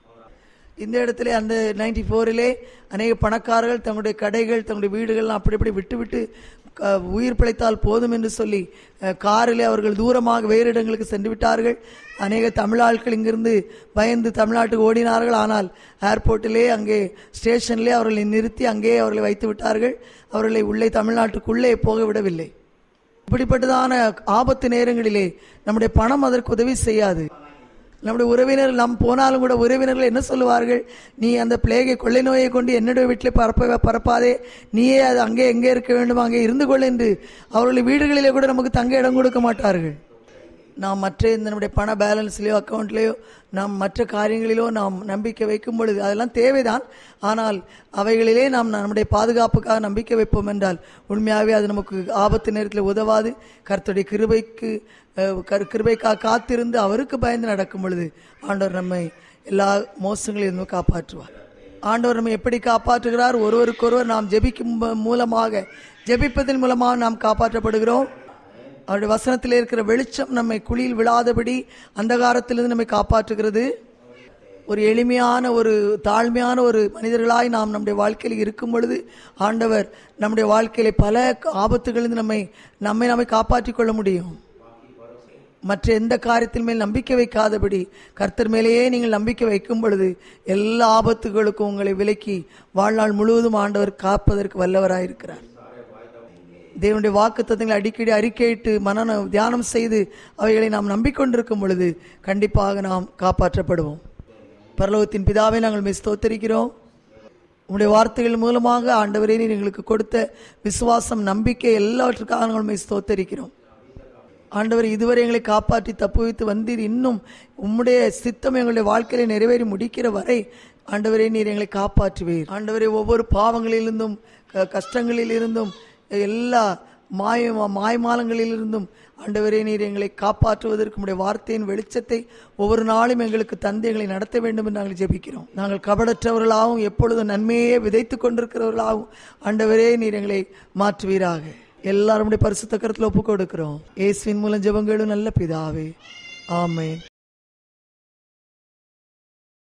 இந்த இடத்துல அந்த நைன்டி ஃபோரிலே அநேக பணக்காரர்கள் தங்களுடைய கடைகள் தங்களுடைய வீடுகள்லாம் அப்படி அப்படி விட்டு விட்டு க- உயிர் பிழைத்தால் போதும் என்று சொல்லி அஹ், காரிலே அவர்கள் தூரமாக வேறு இடங்களுக்கு சென்று விட்டார்கள் அநேக தமிழாட்கள் இங்கிருந்து பயந்து தமிழ்நாட்டுக்கு ஓடினார்கள் ஆனால் ஏர்போர்ட்டிலே அங்கே ஸ்டேஷனிலே அவர்களை நிறுத்தி அங்கேயே அவர்களை வைத்து விட்டார்கள் அவர்களை உள்ளே தமிழ்நாட்டுக்குள்ளே போக விடவில்லை இப்படிப்பட்டதான ஆபத்து நேரங்களிலே நம்முடைய பணம் அதற்கு உதவி செய்யாது நம்முடைய உறவினர் நாம் போனாலும் கூட உறவினர்கள் என்ன சொல்லுவார்கள் நீ அந்த பிளேகை கொள்ளை நோயை கொண்டு என்னுடைய வீட்டில் பரப்ப பரப்பாதே நீயே அது அங்கே எங்கே இருக்க வேண்டும் அங்கே இருந்து கொள் என்று அவர்களுடைய வீடுகளிலே கூட நமக்கு தங்க இடம் கொடுக்க மாட்டார்கள் நாம் மற்ற இந்த நம்முடைய பண பேலன்ஸ்லேயோ அக்கௌண்ட்லேயோ நாம் மற்ற காரியங்களிலோ நாம் நம்பிக்கை வைக்கும் பொழுது அதெல்லாம் தேவைதான் ஆனால் அவைகளிலே நாம் நம்முடைய பாதுகாப்புக்காக நம்பிக்கை வைப்போம் என்றால் உண்மையாகவே அது நமக்கு ஆபத்து நேரத்தில் உதவாது கர்த்தருடைய கிருபைக்கு அஹ், கரு- கிருபைக்காக காத்திருந்து அவருக்கு பயந்து நடக்கும் பொழுது ஆண்டவர் நம்மை எல்லா மோசங்களிலிருந்தும் காப்பாற்றுவார் ஆண்டவர் நம்மை எப்படி காப்பாற்றுகிறார் ஒருவருக்கொருவர் நாம் ஜெபிக்கும் ம- மூலமாக ஜெபிப்பதன் மூலமாக நாம் காப்பாற்றப்படுகிறோம் அவருடைய வசனத்தில் இருக்கிற வெளிச்சம் நம்மை குழியில் விழாதபடி அந்தகாரத்திலிருந்து நம்மை காப்பாற்றுகிறது ஒரு எளிமையான ஒரு தாழ்மையான ஒரு மனிதர்களாய் நாம் நம்முடைய வாழ்க்கையில் இருக்கும் பொழுது ஆண்டவர் நம்முடைய வாழ்க்கையில பல ஆபத்துகளிலிருந்து நம்மை நம்மை நம்மை காப்பாற்றிக் கொள்ள முடியும் மற்ற எந்த காரியத்தின் மேல் நம்பிக்கை வைக்காதபடி கர்த்தர் மேலேயே நீங்கள் நம்பிக்கை வைக்கும் பொழுது எல்லா ஆபத்துகளுக்கும் உங்களை விலக்கி வாழ்நாள் முழுவதும் ஆண்டவர் காப்பதற்கு வல்லவராயிருக்கிறார் தேவனுடைய வாக்கு அடிக்கடி அறிக்கையிட்டு மனன தியானம் செய்து அவைகளை நாம் நம்பிக்கொண்டிருக்கும் பொழுது கண்டிப்பாக நாம் காப்பாற்றப்படுவோம் பரலோகத்தின் பிதாவை நாங்கள் மிஸ் தோத்தரிக்கிறோம் உங்களுடைய வார்த்தைகள் மூலமாக ஆண்டவரே நீர் எங்களுக்கு கொடுத்த விசுவாசம் நம்பிக்கை எல்லாவற்றுக்காக நாங்கள் மிஸ் தோத்தரிக்கிறோம் ஆண்டவர் இதுவரை எங்களை காப்பாற்றி தப்புவித்து வந்தீர் இன்னும் உம்முடைய சித்தம் எங்களுடைய வாழ்க்கையில நிறைவேறி முடிக்கிற வரை ஆண்டவரே நீர் எங்களை காப்பாற்றுவீர் ஆண்டவரே ஒவ்வொரு பாவங்களிலிருந்தும் க- கஷ்டங்களிலிருந்தும் எல்லா மாய மாய்மாலங்களிலிருந்தும் ஆண்டவரே நீர் எங்களை காப்பாற்றுவதற்கு உடைய வார்த்தையின் வெளிச்சத்தை ஒவ்வொரு நாளும் எங்களுக்கு தந்து எங்களை நடத்த வேண்டும் என்று நாங்கள் ஜெபிக்கிறோம் நாங்கள் கபடற்றவர்களாகவும் எப்பொழுதும் நன்மையே விதைத்துக் கொண்டிருக்கிறவர்களாகவும் ஆண்டவரே நீர் எங்களை மாற்றுவீராக எல்லாருடைய பரிசுத்த கருத்தில் ஒப்புக் கொடுக்கிறோம் இயேசுவின் மூலம் ஜெபங்களும் நல்ல பிதாவே ஆமென்